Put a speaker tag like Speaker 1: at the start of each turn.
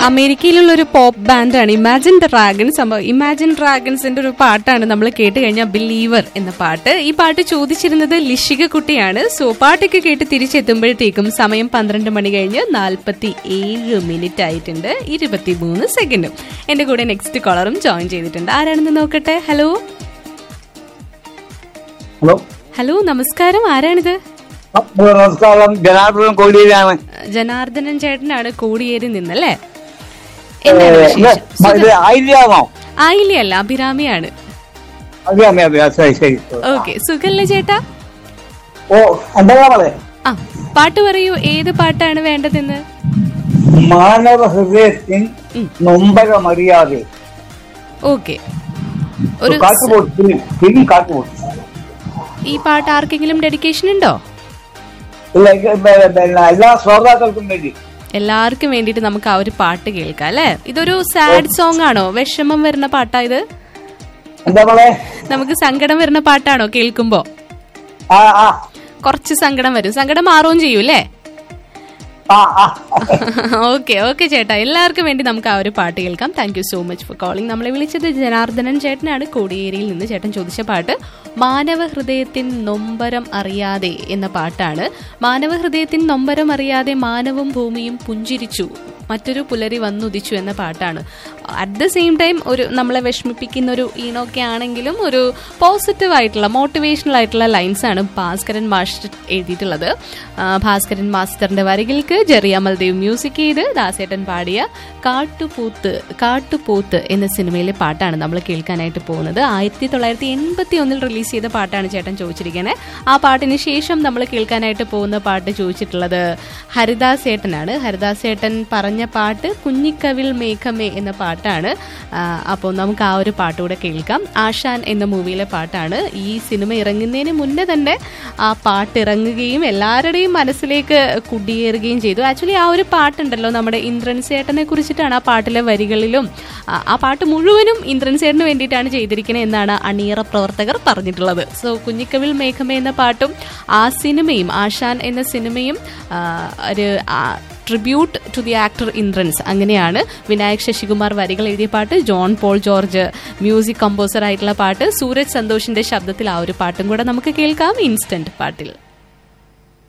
Speaker 1: അമേരിക്കയിലുള്ള ഒരു പോപ്പ് ബാൻഡാണ് ഇമാജിൻ ഡ്രാഗൺസ് സംഭവം ഇമാജിൻ ഡ്രാഗൺസിന്റെ ഒരു പാട്ടാണ് നമ്മൾ കേട്ട് കഴിഞ്ഞാൽ ബിലീവർ എന്ന പാട്ട് ഈ പാട്ട് ചോദിച്ചിരുന്നത് ലിഷിക കുട്ടിയാണ് സോ പാട്ടൊക്കെ കേട്ട് തിരിച്ചെത്തുമ്പോഴത്തേക്കും സമയം പന്ത്രണ്ട് മണി കഴിഞ്ഞ് നാൽപ്പത്തി ഏഴ് മിനിറ്റ് ആയിട്ടുണ്ട് ഇരുപത്തി മൂന്ന് സെക്കൻഡും എന്റെ കൂടെ നെക്സ്റ്റ് കോളറും ജോയിൻ ചെയ്തിട്ടുണ്ട് ആരാണെന്ന് നോക്കട്ടെ ഹലോ
Speaker 2: ഹലോ
Speaker 1: ഹലോ നമസ്കാരം ആരാണിത്
Speaker 2: ഹലോ, നമസ്കാരം ജനാർദ്ദനം കോടിയേരിയാണ്
Speaker 1: ജനാർദ്ദനൻ ചേട്ടനാണ് കോടിയേരി നിന്നല്ലേ എന്താണ്
Speaker 2: ഇത്
Speaker 1: വിശേഷം
Speaker 2: ഇത് ആയിരയാണോ
Speaker 1: ആയില്ലയല്ല അഭിരാമിയാണ്
Speaker 2: അറിയാമേ അറിയാം ശരി ശരി
Speaker 1: ഓക്കെ സുഖല്ലേ ചേട്ടാ
Speaker 2: ഓ എന്താ പറയാ
Speaker 1: ആ പാട്ട് പറയൂ ഏത് പാട്ടാണ് വേണ്ടതെന്ന്
Speaker 2: മാനവ ഹൃദയത്തിൻ
Speaker 1: ഉം.
Speaker 2: നൊമ്പരമറിയാതെ
Speaker 1: ഓക്കെ ഒരു
Speaker 2: കാട്ടുപോട്ട് ഫിലിം കാട്ടുപോട്ട്
Speaker 1: ഈ പാട്ട് ആർക്കെങ്കിലും ഡെഡിക്കേഷൻ ഉണ്ടോ
Speaker 2: ഇല്ല, ഇത് ബ- ബ- എല്ലാ ശ്രോതാക്കൾക്കും വേണ്ടി
Speaker 1: എല്ലാവർക്കും വേണ്ടിയിട്ട് നമുക്ക് ആ ഒരു പാട്ട് കേൾക്കാം അല്ലേ ഇതൊരു സാഡ് സോങ് ആണോ വിഷമം വരുന്ന പാട്ടാ ഇത്
Speaker 2: എന്താ പറയാ
Speaker 1: നമുക്ക് സങ്കടം വരുന്ന പാട്ടാണോ കേൾക്കുമ്പോ
Speaker 2: ആ ആ
Speaker 1: കുറച്ച് സങ്കടം വരും സങ്കടം മാറുകയും ചെയ്യും അല്ലേ
Speaker 2: ആ ആ
Speaker 1: ഓക്കെ ഓക്കെ ചേട്ടാ എല്ലാവർക്കും വേണ്ടി നമുക്ക് ആ ഒരു പാട്ട് കേൾക്കാം thank you so much for calling നമ്മളെ വിളിച്ചത് ജനാർദ്ദനൻ ചേട്ടനാണ് കോടിയേരിയിൽ നിന്ന് ചേട്ടൻ ചോദിച്ച പാട്ട് മാനവ ഹൃദയത്തിൻ നൊമ്പരം അറിയാതെ എന്ന പാട്ടാണ് മാനവ ഹൃദയത്തിൻ നൊമ്പരം അറിയാതെ മാനവും ഭൂമിയും പുഞ്ചിരിച്ചു മറ്റൊരു പുലരി വന്നുദിച്ചു എന്ന പാട്ടാണ് അറ്റ് ദ സെയിം ടൈം ഒരു നമ്മളെ വിഷമിപ്പിക്കുന്ന ഒരു ഈണൊക്കെ ആണെങ്കിലും ഒരു പോസിറ്റീവ് ആയിട്ടുള്ള മോട്ടിവേഷണൽ ആയിട്ടുള്ള ലൈൻസ് ആണ് ഭാസ്കരൻ മാസ്റ്റർ എഴുതിയിട്ടുള്ളത് ആ, ഭാസ്കരൻ മാസ്റ്ററിന്റെ വരികൾക്ക് ജെറി അമൽദേവ് മ്യൂസിക് ചെയ്ത് ദാസേട്ടൻ പാടിയ കാട്ടുപൂത്ത് കാട്ടുപൂത്ത് എന്ന സിനിമയിലെ പാട്ടാണ് നമ്മൾ കേൾക്കാനായിട്ട് പോകുന്നത് ആയിരത്തി തൊള്ളായിരത്തി എൺപത്തി ഒന്നിൽ റിലീസ് ചെയ്ത പാട്ടാണ് ചേട്ടൻ ചോദിച്ചിരിക്കുന്നത് ആ പാട്ടിന് ശേഷം നമ്മൾ കേൾക്കാനായിട്ട് പോകുന്ന പാട്ട് ചോദിച്ചിട്ടുള്ളത് ഹരിദാസ് ഏട്ടനാണ് ഹരിദാസ് ഏട്ടൻ പറഞ്ഞ പാട്ട് കുഞ്ഞിക്കവിൽ മേഘമേ എന്ന പാട്ടാണ് അപ്പോൾ നമുക്ക് ആ ഒരു പാട്ട് കൂടെ കേൾക്കാം ആശാൻ എന്ന മൂവിയിലെ പാട്ടാണ് ഈ സിനിമ ഇറങ്ങുന്നതിന് മുന്നേ തന്നെ ആ പാട്ട് ഇറങ്ങുകയും എല്ലാവരുടെയും മനസ്സിലേക്ക് കുടിയേറുകയും ചെയ്തു ആക്ച്വലി ആ ഒരു പാട്ടുണ്ടല്ലോ നമ്മുടെ ഇന്ദ്രൻ സേട്ടനെ കുറിച്ചിട്ടാണ് ആ പാട്ടിലെ വരികളിലും ആ- ആ പാട്ട് മുഴുവനും ഇന്ദ്രൻ സേട്ടന് വേണ്ടിയിട്ടാണ് ചെയ്തിരിക്കുന്നത് എന്നാണ് അണിയറ പ്രവർത്തകർ പറഞ്ഞിട്ടുള്ളത് സോ കുഞ്ഞിക്കവിൽ മേഘമേ എന്ന പാട്ടും ആ സിനിമയും ആശാൻ എന്ന സിനിമയും ആ, ഒരു tribute to the actor Indrans അങ്ങനെയാണ് വിനായക് ശശികുമാർ വരികൾ എഴുതിയ പാട്ട് John Paul George music composer ആയിട്ടുള്ള പാട്ട് സൂരജ് സന്തോഷിന്റെ ശബ്ദത്തിൽ ആ ഒരു പാട്ടും കൂടെ നമുക്ക് കേൾക്കാം ഇൻസ്റ്റന്റ് പാട്ടിൽ